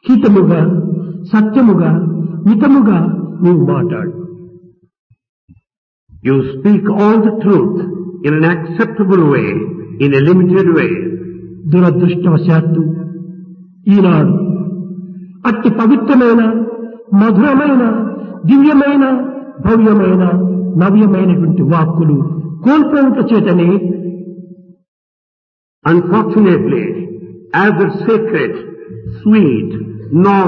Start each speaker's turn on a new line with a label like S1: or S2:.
S1: హితముగా సత్యముగా మితముగా నీవు మాట్లాడు
S2: You speak all the truth in an acceptable way, in a limited way.
S1: దురదృష్టవశాత్తు ఈనాడు అట్టి పవిత్రమైన మధురమైన దివ్యమైన భవ్యమైన నవ్యమైనటువంటి వాక్కులు కోల్పోవుట చేతనే
S2: Unfortunately, as the sacred, sweet, noble,